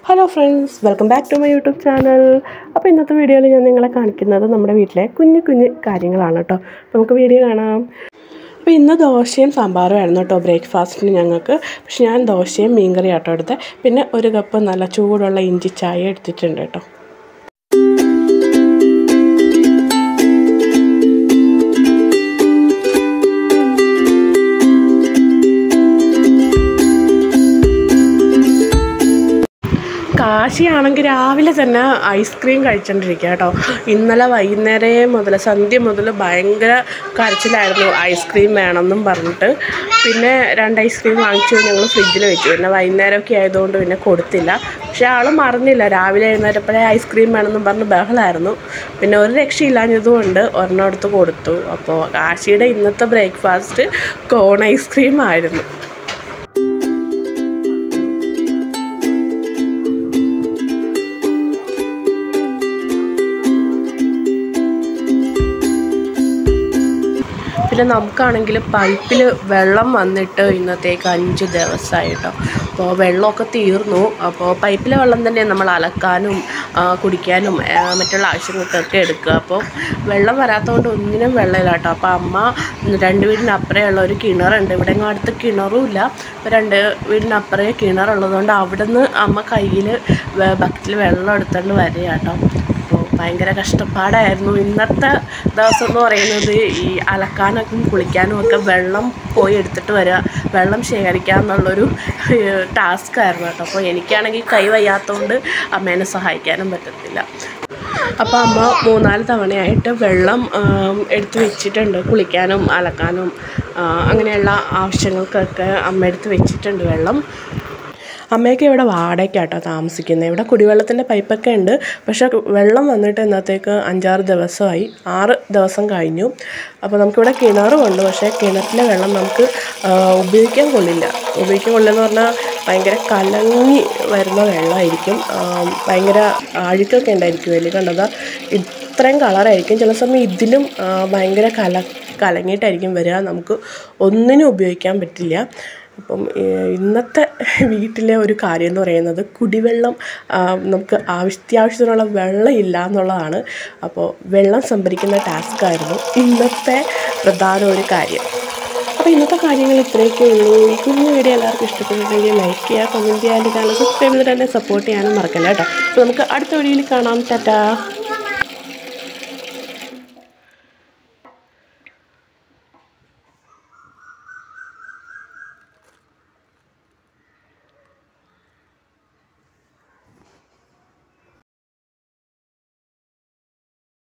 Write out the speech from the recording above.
hello friends welcome back to my YouTube channel അപ്പോൾ ഇന്നത്തെ വീഡിയോയിൽ ഞാൻ നിങ്ങളെ കാണിക്കുന്നത് നമ്മുടെ വീട്ടിലെ കുഞ്ഞു കുഞ്ഞു കാര്യങ്ങളാണ് കേട്ടോ നമുക്ക് വീഡിയോ കാണാം അപ്പോൾ ഇന്ന് ദോശയും സാമ്പാറും ആയിരുന്നു കേട്ടോ ബ്രേക്ക്ഫാസ്റ്റിന് ഞങ്ങൾക്ക് പക്ഷെ ഞാൻ ദോശയും മീൻകറി ആട്ടോ എടുത്ത് പിന്നെ ഒരു കപ്പ് നല്ല ചൂടുള്ള ഇഞ്ചി ചായ എടുത്തിട്ടുണ്ട് കേട്ടോ കാശിയാണെങ്കിൽ രാവിലെ തന്നെ ഐസ്ക്രീം കഴിച്ചോണ്ടിരിക്കുക കേട്ടോ ഇന്നലെ വൈകുന്നേരം മുതൽ സന്ധ്യ മുതൽ ഭയങ്കര കരച്ചിലായിരുന്നു ഐസ്ക്രീം വേണമെന്നും പറഞ്ഞിട്ട് പിന്നെ രണ്ട് ഐസ്ക്രീം വാങ്ങിച്ചു ഞങ്ങൾ ഫ്രിഡ്ജിൽ വെച്ചു പിന്നെ വൈകുന്നേരമൊക്കെ ആയതുകൊണ്ട് പിന്നെ കൊടുത്തില്ല പക്ഷേ ആൾ മറന്നില്ല രാവിലെ എഴുന്നേരപ്പോഴേ ഐസ്ക്രീം വേണമെന്നും പറഞ്ഞ് ബഹളമായിരുന്നു പിന്നെ ഒരു രക്ഷയില്ലാഞ്ഞതുകൊണ്ട് ഒരെണ്ണം എടുത്ത് കൊടുത്തു അപ്പോൾ കാശിയുടെ ഇന്നത്തെ ബ്രേക്ക്ഫാസ്റ്റ് കോൺ ഐസ്ക്രീം ആയിരുന്നു പിന്നെ നമുക്കാണെങ്കിൽ പൈപ്പിൽ വെള്ളം വന്നിട്ട് ഇന്നത്തേക്ക് അഞ്ച് ദിവസമായി കേട്ടോ അപ്പോൾ വെള്ളമൊക്കെ തീർന്നു അപ്പോൾ പൈപ്പിലെ വെള്ളം തന്നെ നമ്മൾ അലക്കാനും ആ, കുടിക്കാനും ആ, മറ്റുള്ള ആവശ്യങ്ങൾക്കൊക്കെ എടുക്കുക അപ്പോൾ വെള്ളം വരാത്തതുകൊണ്ട് ഒന്നിനും വെള്ളമില്ല കേട്ടോ അപ്പോൾ അമ്മ രണ്ട് വീടിനപ്പുറമുള്ള ഒരു കിണറുണ്ട് ഇവിടെ എങ്ങും അടുത്ത് കിണറും ഇല്ല അപ്പോൾ രണ്ട് വീടിനപ്പുറേ കിണറുള്ളതുകൊണ്ട് അവിടെ നിന്ന് അമ്മ കയ്യിൽ ബക്കറ്റിൽ വെള്ളം എടുത്തുകൊണ്ട് വരിക കേട്ടോ അപ്പോൾ ഭയങ്കര കഷ്ടപ്പാടായിരുന്നു ഇന്നത്തെ ദിവസം എന്ന് പറയുന്നത് ഈ അലക്കാനൊക്കെ കുളിക്കാനും ഒക്കെ വെള്ളം പോയി എടുത്തിട്ട് വരിക വെള്ളം ശേഖരിക്കുക എന്നുള്ളൊരു ടാസ്ക് ആയിരുന്നു കേട്ടോ അപ്പോൾ എനിക്കാണെങ്കിൽ കൈ വയ്യാത്തതുകൊണ്ട് അമ്മേനെ സഹായിക്കാനും പറ്റത്തില്ല അപ്പോൾ അമ്മ മൂന്നാല് തവണയായിട്ട് വെള്ളം ആം, എടുത്ത് വെച്ചിട്ടുണ്ട് കുളിക്കാനും അലക്കാനും ആ, അങ്ങനെയുള്ള ആവശ്യങ്ങൾക്കൊക്കെ അമ്മ എടുത്ത് വെച്ചിട്ടുണ്ട് വെള്ളം അമ്മയൊക്കെ ഇവിടെ വാടകയ്ക്കാട്ടോ താമസിക്കുന്നത് ഇവിടെ കുടിവെള്ളത്തിൻ്റെ പൈപ്പൊക്കെ ഉണ്ട് പക്ഷേ വെള്ളം വന്നിട്ട് ഇന്നത്തേക്ക് അഞ്ചാറ് ദിവസമായി ആറ് ദിവസം കഴിഞ്ഞു അപ്പോൾ നമുക്കിവിടെ കിണറുമുണ്ട് പക്ഷേ കിണറ്റിലെ വെള്ളം നമുക്ക് ആ, ഉപയോഗിക്കാൻ കൊള്ളില്ല ഉപയോഗിക്കാൻ കൊള്ളില്ലെന്ന് പറഞ്ഞാൽ ഭയങ്കര കലങ്ങി വരുന്ന വെള്ളമായിരിക്കും ആ, ഭയങ്കര അഴുക്കൊക്കെ ഉണ്ടായിരിക്കും വലിയ കണ്ടത് ഇത്രയും കളറായിരിക്കും ചില സമയം ഇതിലും ആ, ഭയങ്കര കല കലങ്ങിയിട്ടായിരിക്കും വരിക നമുക്ക് ഒന്നിനും ഉപയോഗിക്കാൻ പറ്റില്ല അപ്പം ഏഹ്, ഇന്നത്തെ വീട്ടിലെ ഒരു കാര്യം എന്ന് പറയുന്നത് കുടിവെള്ളം ആ, നമുക്ക് ആവശ്യ അത്യാവശ്യത്തിനുള്ള വെള്ളം ഇല്ല എന്നുള്ളതാണ് അപ്പോൾ വെള്ളം സംഭരിക്കുന്ന ടാസ്ക് ആയിരുന്നു ഇന്നത്തെ പ്രധാന ഒരു കാര്യം അപ്പോൾ ഇന്നത്തെ കാര്യങ്ങൾ ഇത്രയൊക്കെ ഉള്ളൂ ഈ കുഞ്ഞു വീഡിയോ എല്ലാവർക്കും ഇഷ്ടപ്പെട്ടിട്ടുണ്ടെങ്കിൽ ലൈക്ക് ചെയ്യുക കമൻറ്റ് ചെയ്യുക എൻ്റെ ചാനൽ സബ്സ്ക്രൈബ് ചെയ്തിട്ട് എന്നെ സപ്പോർട്ട് ചെയ്യാനും മറക്കല്ല കേട്ടോ അപ്പോൾ നമുക്ക് അടുത്ത വീഡിയോയിൽ കാണാം ടാറ്റാ